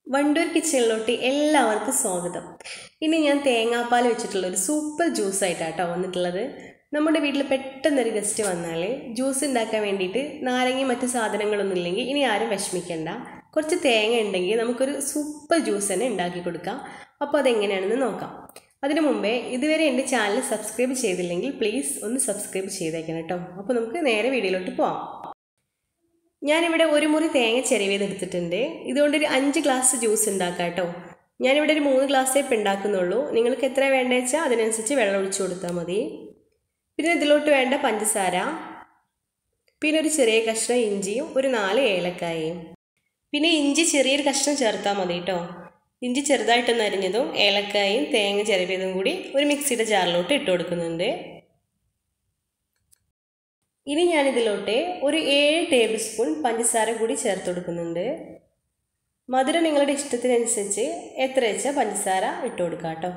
വണ്ടൂർ കിച്ചണിലോട്ട് എല്ലാവർക്കും സ്വാഗതം ഇനി ഞാൻ തേങ്ങാപ്പാൽ വെച്ചിട്ടുള്ള ഒരു സൂപ്പർ ജ്യൂസ് ആയിട്ടാട്ടോ വന്നിട്ടുള്ളത് നമ്മുടെ വീട്ടിൽ പെട്ടെന്നൊരു ഗസ്റ്റ് വന്നാൽ ജ്യൂസ് ഉണ്ടാക്കാൻ വേണ്ടിയിട്ട് നാരങ്ങയും മറ്റു സാധനങ്ങളൊന്നും ഇല്ലെങ്കിൽ ഇനി ആരും വിഷമിക്കണ്ട കുറച്ച് തേങ്ങ ഉണ്ടെങ്കിൽ നമുക്കൊരു സൂപ്പർ ജ്യൂസ് തന്നെ ഉണ്ടാക്കി കൊടുക്കാം അപ്പോൾ അതെങ്ങനെയാണെന്ന് നോക്കാം അതിനു മുമ്പേ ഇതുവരെ എൻ്റെ ചാനൽ സബ്സ്ക്രൈബ് ചെയ്തില്ലെങ്കിൽ പ്ലീസ് ഒന്ന് സബ്സ്ക്രൈബ് ചെയ്തേക്കണം കേട്ടോ അപ്പോൾ നമുക്ക് നേരെ വീഡിയോയിലോട്ട് പോവാം ഞാനിവിടെ ഒരു മുറി തേങ്ങ ചിരവിയതെടുത്തിട്ടുണ്ട് ഇതുകൊണ്ടൊരു അഞ്ച് ഗ്ലാസ് ജ്യൂസ് ഉണ്ടാക്കാം കേട്ടോ ഞാനിവിടെ ഒരു മൂന്ന് ഗ്ലാസ്സേ ഇപ്പം ഉണ്ടാക്കുന്നുള്ളൂ നിങ്ങൾക്ക് എത്ര വേണ്ടത് വെച്ചാൽ അതിനനുസരിച്ച് വെള്ളം ഒഴിച്ചു കൊടുത്താൽ മതി പിന്നെ ഇതിലോട്ട് വേണ്ട പഞ്ചസാര പിന്നെ ഒരു ചെറിയ കഷ്ണം ഇഞ്ചിയും ഒരു നാല് ഏലക്കായയും പിന്നെ ഇഞ്ചി ചെറിയൊരു കഷ്ണം ചേർത്താൽ മതി കേട്ടോ ഇഞ്ചി ചെറുതായിട്ടൊന്ന് അരിഞ്ഞതും ഏലക്കായും തേങ്ങ ചിരവിയതും കൂടി ഒരു മിക്സിയുടെ ജാറിലോട്ട് ഇട്ട് കൊടുക്കുന്നുണ്ട് ഇനി ഞാനിതിലോട്ട് ഒരു ഏഴ് ടേബിൾ സ്പൂൺ പഞ്ചസാര കൂടി ചേർത്ത് കൊടുക്കുന്നുണ്ട് മധുരം നിങ്ങളുടെ ഇഷ്ടത്തിനനുസരിച്ച് എത്ര വെച്ചാൽ പഞ്ചസാര ഇട്ട് കൊടുക്കാം കേട്ടോ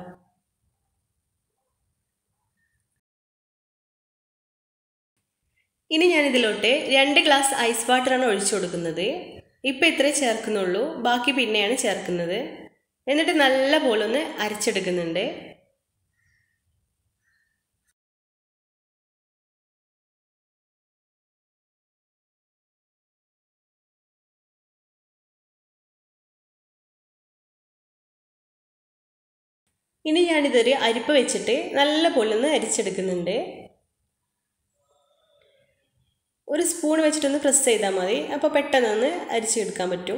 ഇനി ഞാനിതിലോട്ട് രണ്ട് ഗ്ലാസ് ഐസ് വാട്ടറാണ് ഒഴിച്ചു കൊടുക്കുന്നത് ഇപ്പം ഇത്രേ ചേർക്കുന്നുള്ളൂ ബാക്കി പിന്നെയാണ് ചേർക്കുന്നത് എന്നിട്ട് നല്ല പോലെ ഒന്ന് അരച്ചെടുക്കുന്നുണ്ട് ഇനി ഞാനിതൊരു അരിപ്പ വെച്ചിട്ട് നല്ല പൊള്ളൊന്ന് അരിച്ചെടുക്കുന്നുണ്ട് ഒരു സ്പൂൺ വെച്ചിട്ടൊന്ന് പ്രസ് ചെയ്താൽ മതി അപ്പോൾ പെട്ടെന്നൊന്ന് അരിച്ചെടുക്കാൻ പറ്റും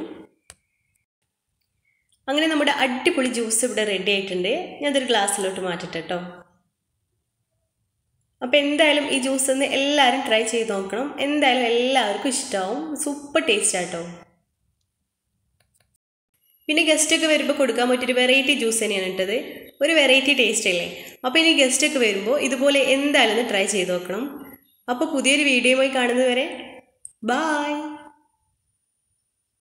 അങ്ങനെ നമ്മുടെ അടിപൊളി ജ്യൂസ് ഇവിടെ റെഡി ആയിട്ടുണ്ട് ഞാനതൊരു ഗ്ലാസ്സിലോട്ട് മാറ്റട്ടെ കേട്ടോ അപ്പോൾ എന്തായാലും ഈ ജ്യൂസ് ഒന്ന് എല്ലാവരും ട്രൈ ചെയ്ത് നോക്കണം എന്തായാലും എല്ലാവർക്കും ഇഷ്ടമാവും സൂപ്പർ ടേസ്റ്റ് ആട്ടോ പിന്നെ ഗസ്റ്റൊക്കെ വരുമ്പോൾ കൊടുക്കാൻ പറ്റിയൊരു വെറൈറ്റി ജ്യൂസ് തന്നെയാണ് ഇട്ടത് ഒരു വെറൈറ്റി ടേസ്റ്റ് അല്ലേ അപ്പോൾ ഇനി ഗസ്റ്റൊക്കെ വരുമ്പോൾ ഇതുപോലെ എന്തായാലും ഒന്ന് ട്രൈ ചെയ്ത് നോക്കണം അപ്പോൾ പുതിയൊരു വീഡിയോയുമായി കാണുന്നതുവരെ ബായ്